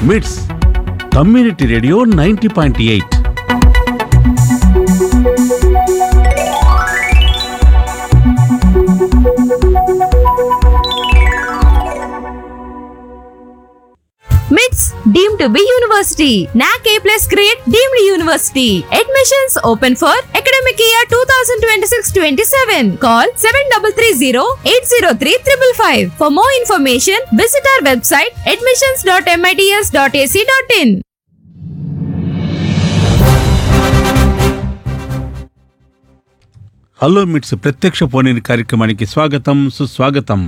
మిట్స్ community radio ninety point eight MITS deemed to be university. NAC A plus grade deemed university. Admissions open for academic year 2026-27. Call 7330-803-555. For more information, visit our website admissions.mits.ac.in. Hello MITS ప్రత్యక్ష పోనీ కార్యక్రమానికి స్వాగతం సుస్వాగతం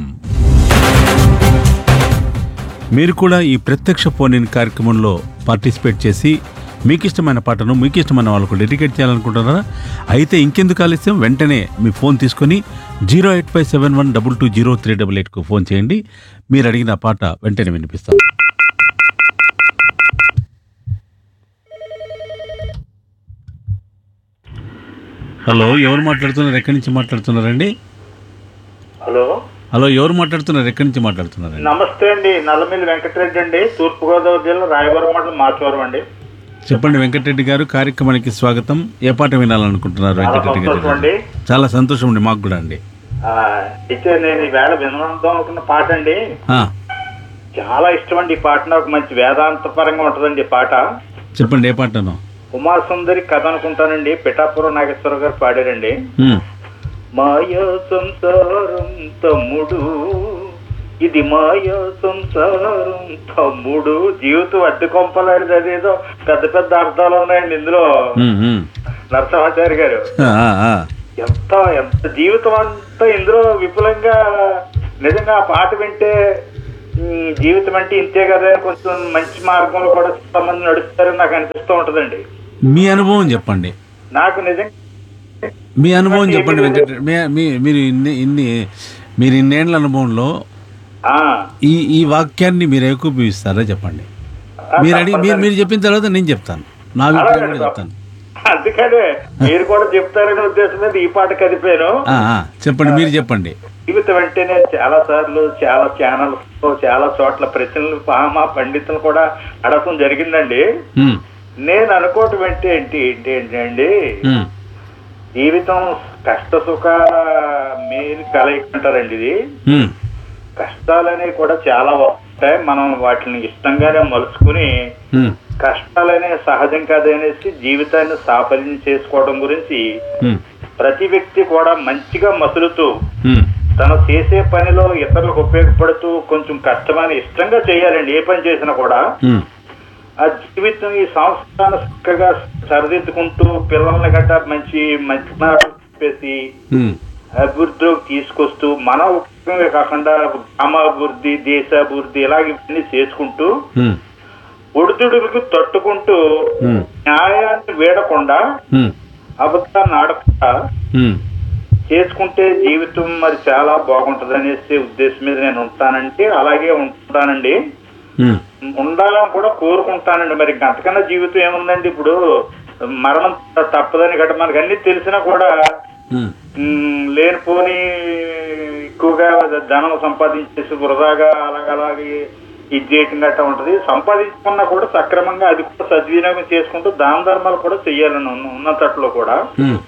మీరు కూడా ఈ ప్రత్యక్ష పోనీ కార్యక్రమంలో పార్టిసిపేట్ చేసి మీకు ఇష్టమైన పాటను మీకు ఇష్టమైన వాళ్ళకు డెడికేట్ చేయాలనుకుంటున్నారా అయితే ఇంకెందుకు ఆలస్యం వెంటనే మీ ఫోన్ తీసుకొని zero eight five seven one double two zero three double ఎయిట్కు ఫోన్ చేయండి మీరు అడిగిన పాట వెంటనే వినిపిస్తాం హలో ఎవరు మాట్లాడుతున్నారు ఎక్కడి నుంచి మాట్లాడుతున్నారండి హలో హలో ఎవరు మాట్లాడుతున్నారు ఎక్కడి నుంచి మాట్లాడుతున్నారండి నమస్తే అండి నల్లమిల్లి వెంకటరెడ్డి అండి తూర్పుగోదావరి జిల్లా రాయవరం మండలం మాచవరం అండి చెప్పండి వెంకటరెడ్డి గారు కార్యక్రమానికి స్వాగతం ఏ పాట వినాలనుకుంటున్నారు చాలా వెంకటరెడ్డి గారు సంతోషం అండి చాలా సంతోషం అండి మాకు కూడా అండి ఆ, అయితే నేను ఈవేళ వినడం అనుకున్న పాట అండి ఆ, చాలా ఇష్టం అండి ఈ పాట నాకు మంచి వేదాంత పరంగా ఉంటుందండి ఈ పాట చెప్పండి ఏ పాటను ఉమాసుందరి సుందరి కథ అనుకుంటానండి పిఠాపురం నాగేశ్వర గారు పాడారండి ఉమ్, మాయా సంసారం తమ్ముడు ఇది మాయా సంసారం తమ్ముడు జీవితం అద్దె కొంపలాడిది అదేదో పెద్ద పెద్ద అర్థాలు ఉన్నాయండి ఇందులో ఉమ్, ఉమ్. నరసింహాచారి గారు ఆ, ఆ, ఆ. ఎంత ఎంత జీవితం అంతా ఇందులో విపులంగా నిజంగా ఆ పాట వింటే ఉమ్, జీవితం అంటే ఇంతే కదా అని కొంచెం మంచి మార్గంలో కూడా చాలా మంది నడుస్తారని నాకు అనిపిస్తూ ఉంటదండి మీ అనుభవం చెప్పండి నాకు నిజంగా మీ అనుభవం చెప్పండి వెంకటరెడ్డి మీ- మీ- మీరు ఇన్ని ఇన్ని మీరు ఇన్నేళ్ల అనుభవంలో ఆ, ఈ ఈ వాక్యాన్ని మీరు ఏకూపిస్తారా చెప్పండి మీరు అడిగి మీరు మీరు చెప్పిన తర్వాత నేను చెప్తాను నా అభిప్రాయం కూడా చెప్తాను అందుకనే మీరు కూడా చెప్తారనే ఉద్దేశం మీద ఈ పాట కదిపాను ఆ, ఆ, చెప్పండి మీరు చెప్పండి జీవితం అంటే నేను చాలా సార్లు చాలా ఛానల్స్ చాలా చోట్ల ప్రశ్నలు మా పండితులు కూడా అడగడం జరిగిందండి ఉమ్, నేను అనుకోవటం అంటే ఏంటి ఏంటి ఏంటండి ఉమ్, జీవితం కష్ట సుఖ మేలు కలయిక అంటారండి ఇది ఉమ్, కష్టాలనేవి కూడా చాలా వస్తాయి మనం వాటిని ఇష్టంగానే మలుచుకుని ఉమ్, కష్టాలనే సహజం కాదనేసి జీవితాన్ని సాఫల్యం చేసుకోవడం గురించి ఉమ్, ప్రతి వ్యక్తి కూడా మంచిగా మసులుతూ ఉమ్. తను చేసే పనిలో ఇతరులకు ఉపయోగపడుతూ కొంచెం కష్టమని ఇష్టంగా చేయాలండి ఏ పని చేసినా కూడా ఉమ్, ఆ జీవితం ఈ సంవత్సరాన్ని చక్కగా సరిదిద్దుకుంటూ పిల్లల్ని గట్ట మంచి మంచి మాటలు చెప్పేసి ఉమ్, అభివృద్ధిలోకి తీసుకొస్తూ మన ఉపయోగమే కాకుండా గ్రామాభివృద్ధి దేశాభివృద్ధి ఇలాగ ఇవన్నీ చేసుకుంటూ ఉమ్, ఒడిదుడులకు తట్టుకుంటూ ఉమ్, న్యాయాన్ని వీడకుండా ఉమ్, అబద్ధాన్ని ఆడకుండా ఉమ్. చేసుకుంటే జీవితం మరి చాలా బాగుంటది అనేసి ఉద్దేశం మీద నేను ఉంటానంటే అలాగే ఉంటానండి ఉమ్, ఉండాలని కూడా కోరుకుంటానండి మరి ఇంక అంతకన్నా జీవితం ఏముందండి ఇప్పుడు మరణం తప్పదని గట్ట మనకు అన్ని తెలిసినా కూడా ఉమ్, మ్, లేనిపోని ఎక్కువగా ధనం సంపాదించేసి వృధాగా అలాగలాగే ఇది చేయటం గట్రా ఉంటది సంపాదించుకున్నా కూడా సక్రమంగా అది కూడా సద్వినియోగం చేసుకుంటూ దాన ధర్మాలు కూడా చెయ్యాలని ఉన్న- ఉన్నతట్లో కూడా ఉమ్.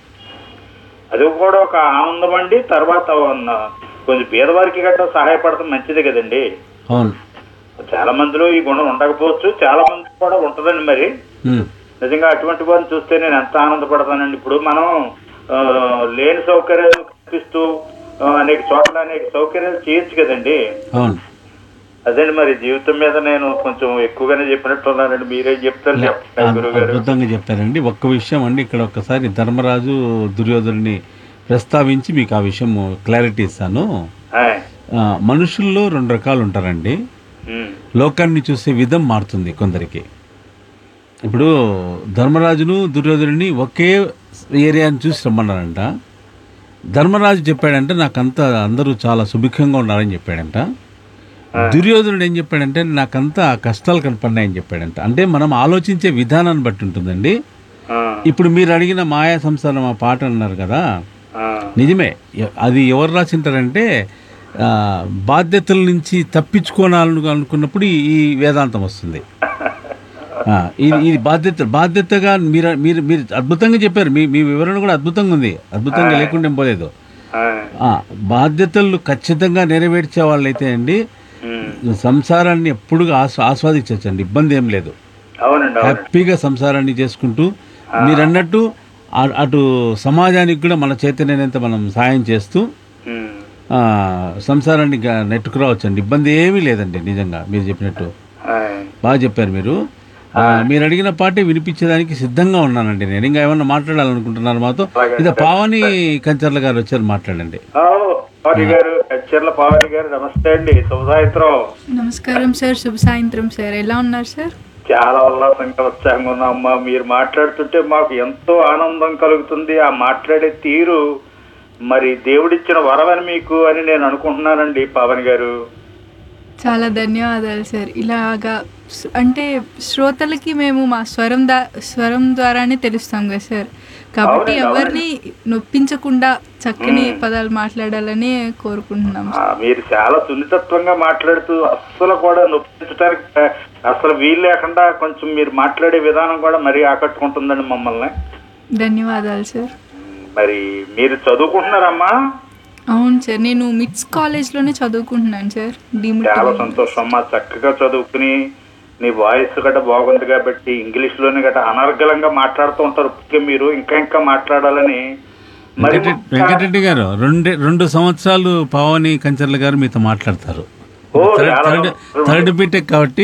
అది కూడా ఒక ఆనందం అండి తర్వాత ఉన్న కొంచెం పేదవారికి గట్రా సహాయపడటం మంచిదే కదండి అవును చాలా మందిలో ఈ గుణం ఉండకపోవచ్చు చాలా మంది కూడా ఉంటదండి మరి ఉమ్, నిజంగా అటువంటి వారిని చూస్తే నేను ఎంత ఆనందపడతానండి ఇప్పుడు మనం ఆ, లేని సౌకర్యాలు కల్పిస్తూ ఆ, అనేక చోట్ల అనేక సౌకర్యాలు చేయొచ్చు కదండి అవును అదండి మరి జీవితం మీద నేను కొంచెం ఎక్కువగానే చెప్పినట్టున్నానండి మీరేం చెప్తారు చెప్పండి గురువు గారు అద్భుతంగా చెప్పారండి ఒక్క విషయం అండి ఇక్కడ ఒక్కసారి ధర్మరాజు దుర్యోధనుని ప్రస్తావించి మీకు ఆ విషయం క్లారిటీ ఇస్తాను ఆయ్. ఆ, మనుషుల్లో రెండు రకాలు ఉంటారండి ఉమ్. లోకాన్ని చూసే విధం మారుతుంది కొందరికి ఇప్పుడు ధర్మరాజును దుర్యోధనుని ఒకే ఏరియాని చూసి రమ్మన్నారంట ధర్మరాజు చెప్పాడంటే నాకంతా అందరూ చాలా సుభిక్షంగా ఉన్నారని చెప్పాడంట దుర్యోధనుడు ఏం చెప్పాడంటే నాకంతా కష్టాలు కనపడినాయని చెప్పాడంట అంటే మనం ఆలోచించే విధానాన్ని బట్టి ఉంటుందండి ఆ, ఇప్పుడు మీరు అడిగిన మాయా సంసారం ఆ పాట అన్నారు కదా ఆ, నిజమే ఎ- అది ఎవరు రాసింటారంటే ఆ, బాధ్యతల నుంచి తప్పించుకోనాలను అనుకున్నప్పుడు ఈ- ఈ వేదాంతం వస్తుంది ఆ, ఇది ఇది బాధ్యత బాధ్యతగా మీరు మీరు మీరు అద్భుతంగా చెప్పారు మీ మీ వివరణ కూడా అద్భుతంగా ఉంది అద్భుతంగా లేకుండా ఏం పోలేదు ఆ, ఆ, బాధ్యతలు ఖచ్చితంగా నెరవేర్చే వాళ్ళైతే అండి ఉమ్. సంసారాన్ని ఎప్పుడు ఆస్వా ఆస్వాదించవచ్చండి ఇబ్బంది ఏం లేదు అవునండి అవునండి హ్యాపీగా సంసారాన్ని చేసుకుంటూ మీరు అన్నట్టు ఆ- అటు సమాజానికి కూడా మన చైతన్యనంత మనం సాయం చేస్తూ ఉమ్. ఆ, సంసారాన్ని గా- నెట్టుకురావచ్చండి ఇబ్బంది ఏమీ లేదండి నిజంగా మీరు చెప్పినట్టు ఆ, బాగా చెప్పారు మీరు ఆ, మీరు అడిగిన పాటే వినిపించేదానికి సిద్ధంగా ఉన్నానండి నేను ఇంకా ఏమన్నా మాట్లాడాలనుకుంటున్నారు మాతో ఇదే పావని కంచర్ల గారు వచ్చారు మాట్లాడండి ఓ, పావని గారు కచ్చర్ల పావని గారు నమస్తే అండి శుభ సాయంత్రం నమస్కారం సార్ శుభ సాయంత్రం సార్ ఎలా ఉన్నారు సార్ చాలా ఉల్లాసంగా ఉత్సాహంగా ఉన్నాం అమ్మా మీరు మాట్లాడుతుంటే మాకు ఎంతో ఆనందం కలుగుతుంది ఆ మాట్లాడే తీరు మరి దేవుడిచ్చిన వరమని మీకు అని నేను అనుకుంటున్నానండి పవన్ గారు చాలా ధన్యవాదాలు సార్ ఇలాగా స్- అంటే శ్రోతలకి మేము మా స్వరం దా స్వరం ద్వారానే తెలుస్తాం కదా సార్ కాబట్టి అవునండి, ఎవరిని నొప్పించకుండా చక్కని పదాలు మాట్లాడాలని కోరుకుంటున్నాం ఆ, మీరు చాలా సున్నితత్వంగా మాట్లాడుతూ అస్సలు కూడా నొప్పించడానికి ఆ, అసలు వీలు లేకుండా కొంచెం మీరు మాట్లాడే విధానం కూడా మరీ ఆకట్టుకుంటుందండి మమ్మల్ని ధన్యవాదాలు సార్ మరి మీరు చదువుకుంటున్నారమ్మా అవును సార్ నేను మిట్స్ కాలేజ్లోనే చదువుకుంటున్నాను సార్ డీమ్డ్ చాలా సంతోషం అమ్మా చక్కగా చదువుకుని నీ వాయిస్ గట్ట బాగుంది కాబట్టి ఇంగ్లీష్ లోనే గట్ట అనర్గళంగా మాట్లాడుతూ ఉంటారు ఇప్పటికే మీరు ఇంకా ఇంకా మాట్లాడాలని మరి వెంకట వెంకటరెడ్డి గారు రెండు రెండు సంవత్సరాలు పావని కంచర్ల గారు మీతో మాట్లాడతారు ఓ, థర్డ్ చాలా థర్డ్ థర్డ్ బీటెక్ కాబట్టి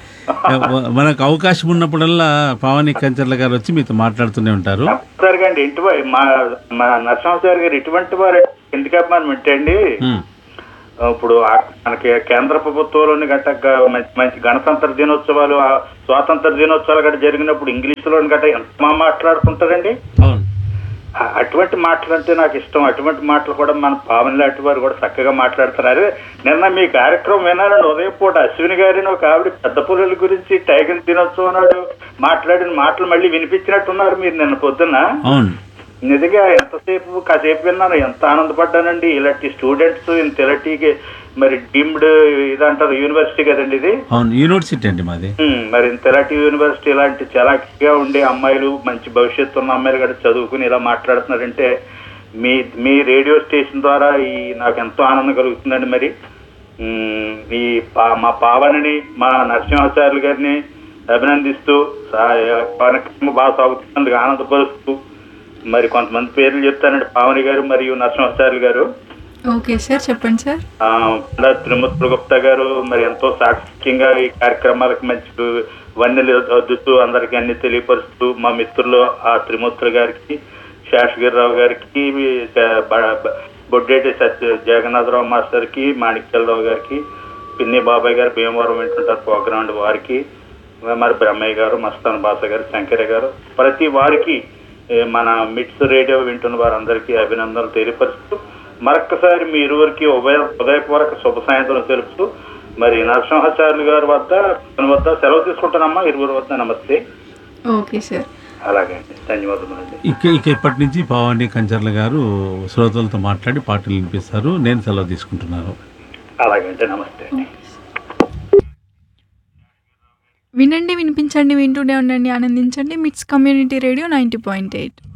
మనకు అవకాశం ఉన్నప్పుడల్లా పావని కంచర్ల గారు వచ్చి మీతో మాట్లాడుతూనే ఉంటారు తప్పనిసరిగా అండి ఇటువంటి మా మా నరసింహాచారి గారు ఇటువంటి వారు ఎందుకు అభిమానం అండి ఉమ్. ఇప్పుడు ఆ- మనకి కేంద్ర ప్రభుత్వంలోని గట్ట గ- మంచి మంచి గణతంత్ర దినోత్సవాలు ఆ స్వాతంత్ర దినోత్సవాలు గట్ట జరిగినప్పుడు ఇంగ్లీష్ లో గట్ట ఎంత మా మాట్లాడుతుంటారండి అవును ఆ- అటువంటి మాటలు అంటే నాకు ఇష్టం అటువంటి మాటలు కూడా మన పావని లాంటి వారు కూడా చక్కగా మాట్లాడతారు అదే నిన్న మీ కార్యక్రమం వినాలండి ఉదయం పూట అశ్విని గారిని ఒక ఆవిడ పెద్ద పుల్లల గురించి టైగర్ దినోత్సవం నాడు మాట్లాడిన మాటలు మళ్ళీ వినిపించినట్టున్నారు మీరు నిన్న పొద్దున్న అవును నిజంగా ఎంతసేపు కాసేపు విన్నాను ఎంత ఆనందపడ్డానండి ఇలాంటి స్టూడెంట్స్ ఇంత ఇలాంటి మరి డీమ్డ్ ఇదంటారు యూనివర్సిటీ కదండి ఇది అవును యూనివర్సిటీ అండి మాది ఉమ్, మరి ఇంత ఇలాంటి యూనివర్సిటీ ఇలాంటి చలాకీగా ఉండే అమ్మాయిలు మంచి భవిష్యత్తు ఉన్న అమ్మాయిలు కూడా చదువుకుని ఇలా మాట్లాడుతున్నారంటే మీ మీ రేడియో స్టేషన్ ద్వారా ఈ నాకు ఎంతో ఆనందం కలుగుతుందండి మరి ఉమ్, ఈ పా- మా పావనిని మా నరసింహాచార్యులు గారిని అభినందిస్తూ సా- కార్యక్రమం బాగా సాగుతున్నందుకు ఆనందపరుస్తూ మరి కొంతమంది పేర్లు చెప్తానండి పావని గారు మరియు నరసింహాచార్యులు గారు ఓకే సార్ చెప్పండి సార్ ఆ, ఇలా త్రిమూర్తుల గుప్తా గారు మరి ఎంతో సాక్షికంగా ఈ కార్యక్రమాలకు మంచి వన్నెలు అద్దుతూ అందరికీ అన్ని తెలియపరుస్తూ మా మిత్రులు ఆ త్రిమూర్తుల గారికి శేషగిరిరావు గారికి బ- బ- బొడ్డేటి సత్య జగన్నాథరావు మాస్టర్కి మాణిక్యలరావు గారికి పిన్ని బాబాయ్ గారు భీమవరం వింటుంటారు ప్రోగ్రామ్ వారికి మరి బ్రహ్మయ్య గారు మస్తాన్ బాస గారు శంకర గారు ప్రతి వారికి ఏ, మన మిట్స్ రేడియో వింటున్న వారందరికీ అభినందనలు తెలియపరుస్తూ మరొక్కసారి మీ ఇరువురికి ఉభయ ఉదయపూర్వక శుభ సాయంత్రం తెలుపుతూ మరి నరసింహాచార్యులు గారి వద్ద మన వద్ద సెలవు తీసుకుంటానమ్మా ఇరువురు వద్ద నమస్తే ఓకే సార్ అలాగే అండి ధన్యవాదములండి ఇక ఇక ఇప్పటి నుంచి పావని కంచర్ల గారు శ్రోతలతో మాట్లాడి పాటలు వినిపిస్తారు నేను సెలవు తీసుకుంటున్నాను అలాగే అంటే నమస్తే అండి వినండి వినిపించండి వింటూనే ఉండండి ఆనందించండి MITS community radio ninety point eight